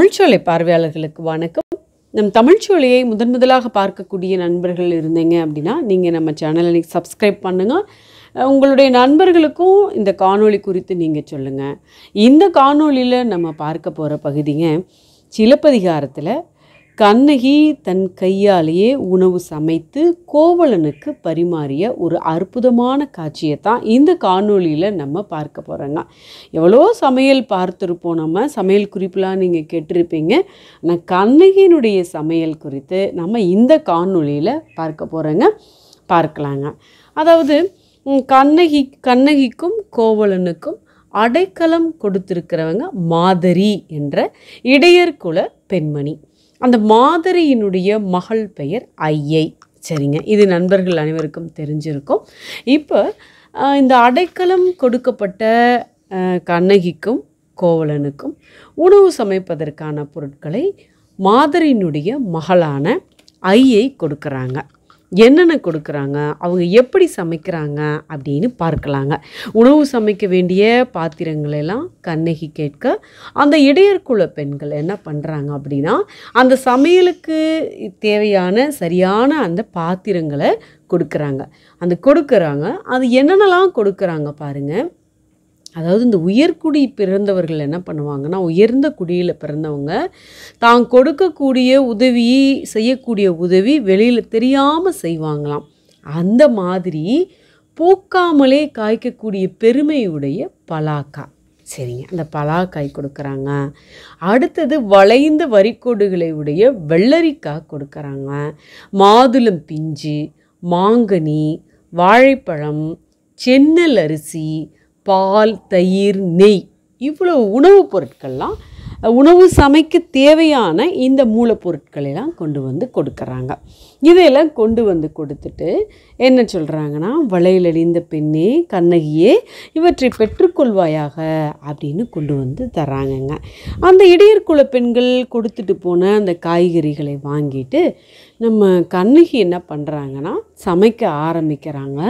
தமிழ்ச்சோலை பார்வையாளர்களுக்கு வணக்கம் நம் தமிழ்ச்சோலையை முதன் முதலாக பார்க்கக்கூடிய நண்பர்கள் இருந்தீங்க அப்படின்னா நீங்கள் நம்ம சேனலை சப்ஸ்கிரைப் பண்ணுங்கள் அஹ் உங்களுடைய நண்பர்களுக்கும் இந்த காணொளி குறித்து நீங்கள் சொல்லுங்கள் இந்த காணொளியில் நம்ம பார்க்க போகிற பகுதிங்க சிலப்பதிகாரத்தில் கண்ணகி தன் கையாலேயே உணவு சமைத்து கோவலனுக்கு பரிமாறிய ஒரு அற்புதமான காட்சியை தான் இந்த காணொளியில் நம்ம பார்க்க போகிறோங்க எவ்வளோ சமையல் பார்த்துருப்போம் நம்ம சமையல் குறிப்பெலாம் நீங்கள் கேட்டிருப்பீங்க ஆனால் கண்ணகியினுடைய சமையல் குறித்து நம்ம இந்த காணொளியில் பார்க்க போகிறோங்க பார்க்கலாங்க அதாவது ம், கண்ணகி கண்ணகிக்கும் கோவலனுக்கும் அடைக்கலம் கொடுத்திருக்கிறவங்க மாதரி என்ற இடையர்குல பெண்மணி அந்த மாதரியினுடைய மகள் பெயர் ஐயை சரிங்க இது நண்பர்கள் அனைவருக்கும் தெரிஞ்சிருக்கும் இப்போ ஆஹ், இந்த அடைக்கலம் கொடுக்கப்பட்ட ஆஹ், கண்ணகிக்கும் கோவலனுக்கும் உணவு சமைப்பதற்கான பொருட்களை மாதரியினுடைய மகளான ஐயை கொடுக்குறாங்க என்னென்ன கொடுக்குறாங்க அவங்க எப்படி சமைக்கிறாங்க அப்படின்னு பார்க்கலாங்க உணவு சமைக்க வேண்டிய பாத்திரங்களை எல்லாம் கண்ணகி கேட்க அந்த இடையர்குல பெண்கள் என்ன பண்ணுறாங்க அப்படின்னா அந்த சமையலுக்கு தேவையான சரியான அந்த பாத்திரங்களை கொடுக்குறாங்க அந்த கொடுக்குறாங்க அது என்னென்னலாம் கொடுக்குறாங்க பாருங்கள் அதாவது இந்த உயர்குடி பிறந்தவர்கள் என்ன பண்ணுவாங்கன்னா உயர்ந்த குடியில் பிறந்தவங்க தான் கொடுக்கக்கூடிய உதவி செய்யக்கூடிய உதவி வெளியில் தெரியாமல் செய்வாங்களாம் அந்த மாதிரி பூக்காமலே காய்க்கக்கூடிய பெருமையுடைய பலாக்கா சரிங்க அந்த பலாக்காய் கொடுக்குறாங்க அடுத்தது வளைந்த வரிக்கோடுகளை உடைய வெள்ளரிக்காய் கொடுக்குறாங்க மாதுளம் பிஞ்சு மாங்கனி வாழைப்பழம் சென்னல் அரிசி பால் தயிர் நெய் இவ்வளவு உணவுப் பொருட்கள்லாம் அஹ், உணவு சமைக்க தேவையான இந்த மூலப்பொருட்களெல்லாம் கொண்டு வந்து கொடுக்குறாங்க இதையெல்லாம் கொண்டு வந்து கொடுத்துட்டு என்ன சொல்கிறாங்கன்னா வளையலடிந்த பெண்ணே கண்ணகியே இவற்றை பெற்றுக்கொள்வாயாக அப்படின்னு கொண்டு வந்து தராங்கங்க அந்த இடையர்குல பெண்கள் கொடுத்துட்டு போன அந்த காய்கறிகளை வாங்கிட்டு நம்ம கண்ணகி என்ன பண்ணுறாங்கன்னா சமைக்க ஆரம்பிக்கிறாங்க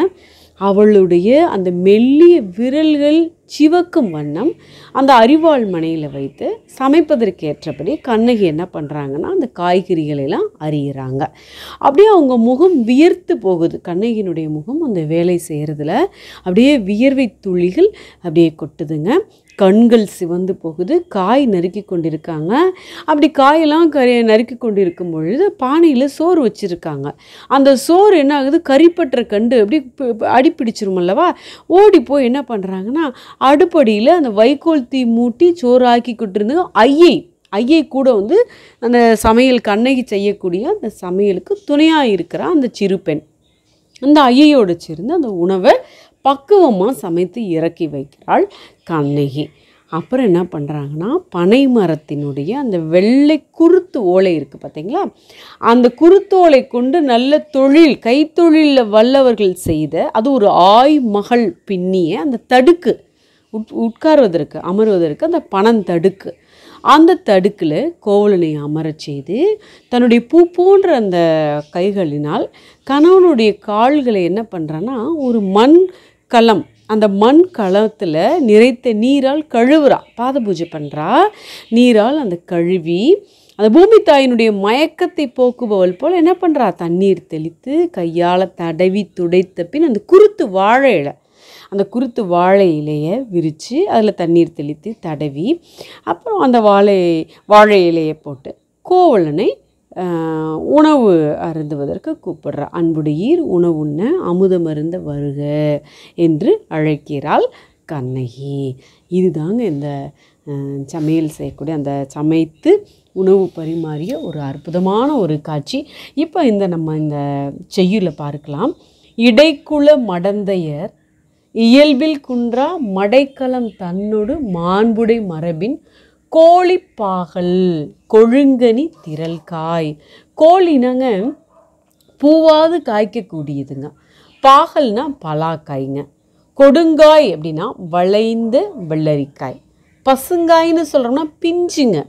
அவளுடைய அந்த மெல்லிய விரல்கள் சிவக்கும் வண்ணம் அந்த அரிவாள் மனையில் வைத்து சமைப்பதற்கு ஏற்றபடி கண்ணகி என்ன பண்ணுறாங்கன்னா அந்த காய்கறிகளை எல்லாம் அறியிறாங்க அப்படியே அவங்க முகம் வியர்த்து போகுது கண்ணகியினுடைய முகம் அந்த வேலை செய்கிறதுல அப்படியே வியர்வை துளிகள் அப்படியே கொட்டுதுங்க கண்கள் சிவந்து போகுது காய் நறுக்கி கொண்டிருக்காங்க அப்படி காயெல்லாம் கறி நறுக்கி கொண்டிருக்கும் பொழுது பானையில் சோறு வச்சுருக்காங்க அந்த சோறு என்ன ஆகுது கறிப்பற்ற கண்டு அப்படி பி- பி- அடி பிடிச்சிரும் அல்லவா ஓடி போய் என்ன பண்ணுறாங்கன்னா அடுப்படியில் அந்த வைக்கோல் தீ மூட்டி சோறு ஆக்கி கொண்டிருந்தாங்க ஐயை ஐயை கூட வந்து அந்த சமையல் கண்ணகி செய்யக்கூடிய அந்த சமையலுக்கு துணையாக இருக்கிற அந்த சிறு பெண் அந்த ஐயையோடு சேர்ந்து அந்த உணவை பக்குவமாக சமைத்து இறக்கி வைக்கிறாள் கண்ணகி அப்புறம் என்ன பண்ணுறாங்கன்னா பனை மரத்தினுடைய அந்த வெள்ளை குருத்து ஓலை இருக்குது பார்த்தீங்களா அந்த குருத்தோலை கொண்டு நல்ல தொழில் கைத்தொழிலில் வல்லவர்கள் செய்த அது ஒரு ஆய் மகள் பின்னிய அந்த தடுக்கு உட் உட்காருவதற்கு அமருவதற்கு அந்த பனந்தடுக்கு அந்த தடுக்கில் கோவலனை அமரச் செய்து தன்னுடைய பூ போன்ற அந்த கைகளினால் கணவனுடைய கால்களை என்ன பண்ணுறான்னா ஒரு மண் களம் அந்த மண் களத்தில் நிறைத்த நீரால் கழுவுறா பாத பூஜை பண்ணுறா நீரால் அந்த கழுவி அந்த பூமி தாயினுடைய மயக்கத்தை போக்குபவள் போல் என்ன பண்ணுறா தண்ணீர் தெளித்து கையால் தடவி துடைத்த பின் அந்த குருத்து வாழை இலை அந்த குருத்து வாழை இலையை விரித்து அதில் தண்ணீர் தெளித்து தடவி அப்புறம் அந்த வாழை வாழை இலையை போட்டு கோவலனை ஆஹ், உணவு அருந்துவதற்கு கூப்பிடுறா அன்புடையீர் உணவு உண்ண அமுதம் அருந்த வருக என்று அழைக்கிறாள் கண்ணகி இதுதாங்க இந்த ஆஹ், சமையல் செய்யக்கூடிய அந்த சமைத்து உணவு பரிமாறிய ஒரு அற்புதமான ஒரு காட்சி இப்போ இந்த நம்ம இந்த செய்யுளை பார்க்கலாம் இடைக்குல மடந்தையர் இயல்பில் குன்றா மடைக்கலம் தன்னொடு மாண்புடை மரபின் கோழிப்பாகல் கொழுங்கனி திரள்காய் கோழினாங்க பூவாது காய்க்கக்கூடியதுங்க பாகல்னா பலாக்காய்ங்க கொடுங்காய் அப்படின்னா வளைந்த வெள்ளரிக்காய் பசுங்காய்னு சொல்கிறோம்னா பிஞ்சுங்க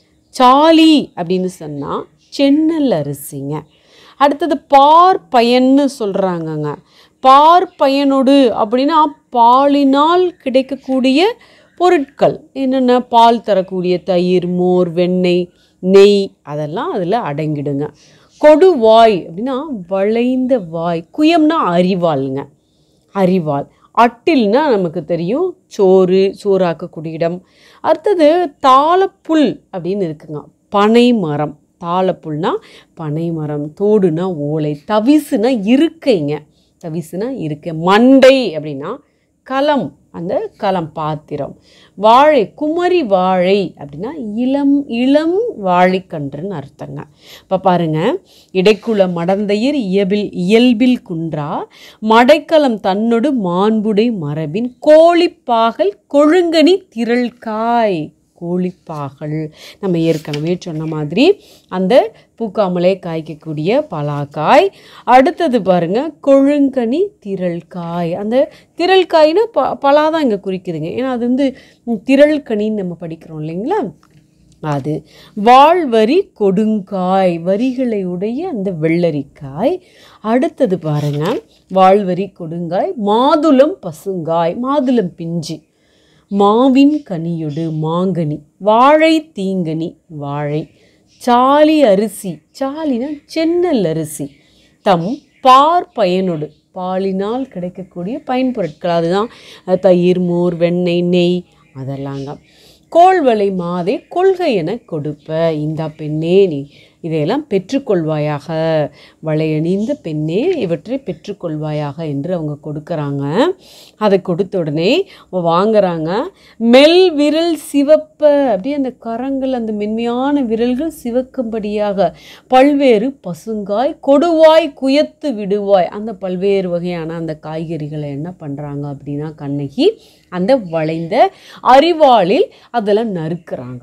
சாலி அப்படின்னு சொன்னால் சென்னல் அரிசிங்க அடுத்தது பார் பயன்னு சொல்கிறாங்கங்க பார் பயனொடு அப்படின்னா பாலினால் கிடைக்கக்கூடிய பொருட்கள் என்னென்ன பால் தரக்கூடிய தயிர் மோர் வெண்ணெய் நெய் அதெல்லாம் அதில் அடங்கிடுங்க கொடுவாய் அப்படின்னா வளைந்த வாய் குயம்னா அறிவாளுங்க அறிவாள் அட்டில்னா நமக்கு தெரியும் சோறு சோறாக்கக்கூடிய இடம் அடுத்தது தாளப்புல் அப்படின்னு இருக்குங்க பனை மரம் தாளப்புல்னா பனை மரம் தோடுனா ஓலை தவிசுனா இருக்கைங்க தவிசுனா இருக்கை மண்டை அப்படின்னா களம் அந்த களம் பாத்திரம் வாழை குமரி வாழை அப்படின்னா இளம் இளம் வாழைக்கன்றுன்னு அர்த்தங்க இப்போ பாருங்க இடைக்குள மடந்தையர் இயல்பில் இயல்பில் குன்றா மடைக்கலம் தன்னொடு மாண்புடை மரபின் கோழிப்பாகல் கொழுங்கனி திரள்காய் கோழிப்பாகல் நம்ம ஏற்கனவே சொன்ன மாதிரி அந்த பூக்காமலே காய்க்கக்கூடிய பலாக்காய் அடுத்தது பாருங்க கொழுங்கனி திரள்காய் அந்த திரள்காய்னா ப பலா தான் இங்கே குறிக்குதுங்க ஏன்னா அது வந்து ம், திரள்கனின்னு நம்ம படிக்கிறோம் இல்லைங்களா அது வாழ்வரி கொடுங்காய் வரிகளை உடைய அந்த வெள்ளரிக்காய் அடுத்தது பாருங்க வாழ்வரி கொடுங்காய் மாதுளம் பசுங்காய் மாதுளம் பிஞ்சு மாவின் கனியொடு மாங்கனி வாழை தீங்கனி வாழை சாலி அரிசி சாலினா சென்னல் அரிசி தம் பார் பயனொடு பாலினால் கிடைக்கக்கூடிய பயன்பொருட்கள் அதுதான் அஹ், தயிர் மோர் வெண்ணெய் நெய் அதெல்லாங்க கோள்வளை மாதை கொள்கை என கொடுப்ப இந்த பெண்ணே நீ இதையெல்லாம் பெற்றுக்கொள்வாயாக வளையணிந்த பெண்ணே இவற்றை பெற்றுக்கொள்வாயாக என்று அவங்க கொடுக்குறாங்க அதை கொடுத்த உடனே அவ வாங்குறாங்க மெல் விரல் சிவப்ப அப்படியே அந்த கரங்கள் அந்த மென்மையான விரல்கள் சிவக்கும்படியாக பல்வேறு பசுங்காய் கொடுவாய் குயத்து விடுவாய் அந்த பல்வேறு வகையான அந்த காய்கறிகளை என்ன பண்ணுறாங்க அப்படின்னா கண்ணகி அந்த வளைந்த அரிவாளில் அதெல்லாம் நறுக்கிறாங்க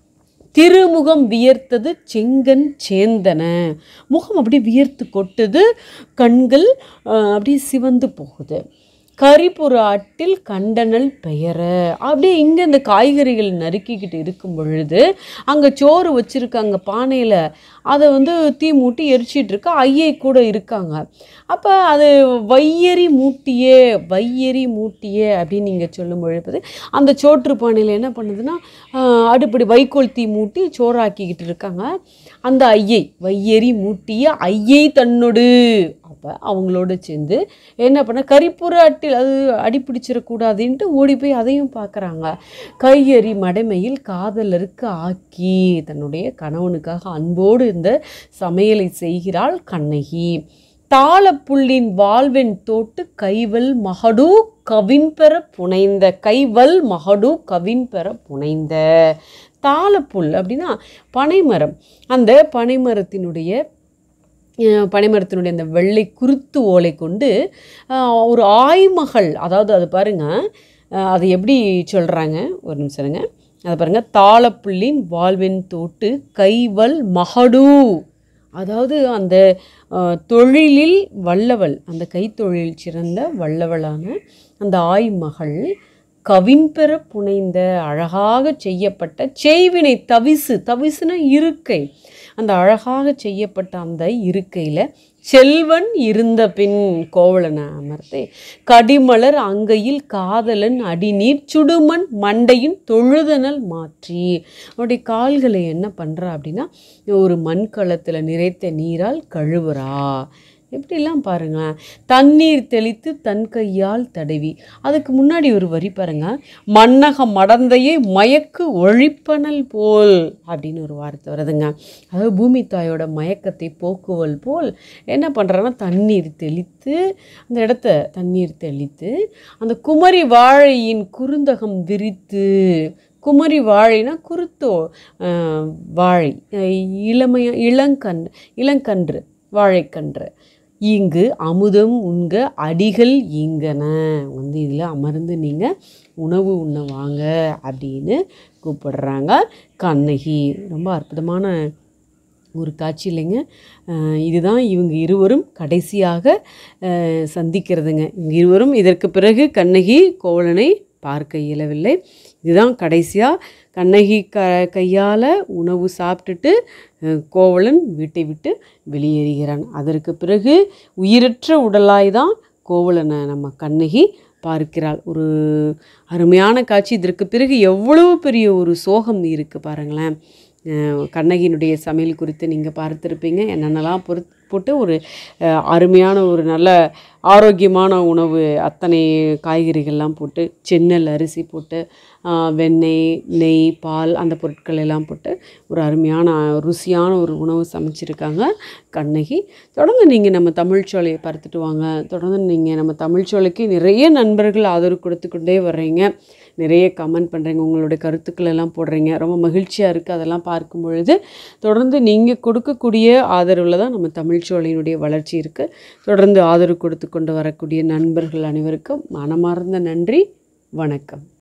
திருமுகம் வியர்த்தது செங்கன் சேந்தன முகம் அப்படியே வியர்த்து கொட்டுது கண்கள் அஹ், அப்படியே சிவந்து போகுது கரிபுற அட்டில் கண்டனல் பெயர அப்படியே இங்கே இந்த காய்கறிகள் நறுக்கிக்கிட்டு இருக்கும் பொழுது அங்கே சோறு வச்சுருக்காங்க பானையில் அதை வந்து தீ மூட்டி எரிச்சிட்டு இருக்க ஐயை கூட இருக்காங்க அப்போ அது வையரி மூட்டியே வையரி மூட்டியே அப்படின்னு நீங்கள் சொல்லும் பொழுது அந்த சோற்று பானையில் என்ன பண்ணுதுன்னா ஆஹ், அடுப்படி வைக்கோல் தீ மூட்டி சோறாக்கிக்கிட்டு இருக்காங்க அந்த ஐயை வையரி மூட்டிய ஐயை தன்னொடு அப்போ அவங்களோட சேர்ந்து என்ன பண்ண கரிப்புற அட்டில் அது அடிப்பிடிச்சிடக்கூடாதுன்ட்டு ஓடி போய் அதையும் பார்க்குறாங்க கையெறி மடமையில் காதலருக்கு ஆக்கி தன்னுடைய கணவனுக்காக அன்போடு இந்த சமையலை செய்கிறாள் கண்ணகி தாளப்புள்ளின் வாழ்வெண் தோட்டு கைவல் மகடு கவின் பெற புனைந்த கைவல் மகடு கவின் பெற புனைந்த தாளப்புல் அப்படின்னா பனைமரம் அந்த பனைமரத்தினுடைய அஹ், பனைமரத்தினுடைய அந்த வெள்ளை குருத்து ஓலை கொண்டு அஹ், ஒரு ஆய்மகள் அதாவது அது பாருங்க அஹ், அது எப்படி சொல்கிறாங்க ஒரு நிமிஷம் இருங்க அதை பாருங்க தாளப்புள்ளின் வாழ்வெண் தோட்டு கைவல் மகடு அதாவது அந்த அஹ், தொழிலில் வல்லவள் அந்த கைத்தொழில் சிறந்த வல்லவளான அந்த ஆய்மகள் கவின்பெற புனைந்த அழகாக செய்யப்பட்ட செய்வினை தவிசு தவிசுனா இருக்கை அந்த அழகாக செய்யப்பட்ட அந்த இருக்கையில் செல்வன் இருந்த பின் கோவலனை அமர்த்தி கடிமலர் அங்கையில் காதலன் அடிநீர் சுடுமண் மண்டையின் தொழுதனல் மாற்றி அவருடைய கால்களை என்ன பண்ணுறா அப்படின்னா ஒரு மண்கலத்தில் நிறைத்த நீரால் கழுவுறா எப்படிலாம் பாருங்களேன் தண்ணீர் தெளித்து தன் கையால் தடவி அதுக்கு முன்னாடி ஒரு வரி பாருங்க மன்னக மடந்தையை மயக்கு ஒழிப்பனல் போல் அப்படின்னு ஒரு வார்த்தை வருதுங்க அதாவது பூமி தாயோட மயக்கத்தை போக்குவல் போல் என்ன பண்ணுறான்னா தண்ணீர் தெளித்து அந்த இடத்த தண்ணீர் தெளித்து அந்த குமரி வாழையின் குறுந்தகம் விரித்து குமரி வாழைனா குருத்தோ அஹ், வாழை அஹ், இளமைய இளங்கன்று இளங்கன்று வாழைக்கன்று இங்கு அமுதம் உண்க அடிகள் ஈங்கன வந்து இதில் அமர்ந்து நீங்கள் உணவு உண்ண வாங்க அப்படின்னு கூப்பிடுறாங்க கண்ணகி ரொம்ப அற்புதமான ஒரு காட்சி இல்லைங்க அஹ் இதுதான் இவங்க இருவரும் கடைசியாக அஹ், சந்திக்கிறதுங்க இவங்க இருவரும் இதற்கு பிறகு கண்ணகி கோவலனை பார்க்க இயலவில்லை இதுதான் கடைசியாக கண்ணகி க கையால் உணவு சாப்பிட்டுட்டு அஹ், கோவலன் வீட்டை விட்டு வெளியேறுகிறான் அதற்கு பிறகு உயிரற்ற உடலாய் தான் கோவலனை நம்ம கண்ணகி பார்க்கிறாள் ஒரு அருமையான காட்சி இதற்கு பிறகு எவ்வளவு பெரிய ஒரு சோகம் இருக்குது பாருங்களேன் அஹ் கண்ணகியினுடைய சமையல் குறித்து நீங்கள் பார்த்துருப்பீங்க என்னென்னலாம் பொறு போட்டு ஒரு அஹ், அருமையான ஒரு நல்ல ஆரோக்கியமான உணவு அத்தனை காய்கறிகள்லாம் போட்டு சென்னல் அரிசி போட்டு அஹ், வெண்ணெய் நெய் பால் அந்த பொருட்கள் எல்லாம் போட்டு ஒரு அருமையான ருசியான ஒரு உணவு சமைச்சிருக்காங்க கண்ணகி தொடர்ந்து நீங்கள் நம்ம தமிழ்ச்சோலையை பார்த்துட்டு வாங்க தொடர்ந்து நீங்கள் நம்ம தமிழ்ச்சோலைக்கு நிறைய நண்பர்கள் ஆதரவு கொடுத்து கொண்டே வர்றீங்க நிறைய கமெண்ட் பண்ணுறீங்க உங்களுடைய கருத்துக்கள் எல்லாம் போடுறீங்க ரொம்ப மகிழ்ச்சியாக இருக்குது அதெல்லாம் பார்க்கும் பொழுது தொடர்ந்து நீங்கள் கொடுக்கக்கூடிய ஆதரவில் தான் நம்ம தமிழ்ச்சோலையினுடைய வளர்ச்சி இருக்குது தொடர்ந்து ஆதரவு கொடுத்து கொண்டு வரக்கூடிய நண்பர்கள் அனைவருக்கும் மனமார்ந்த நன்றி வணக்கம்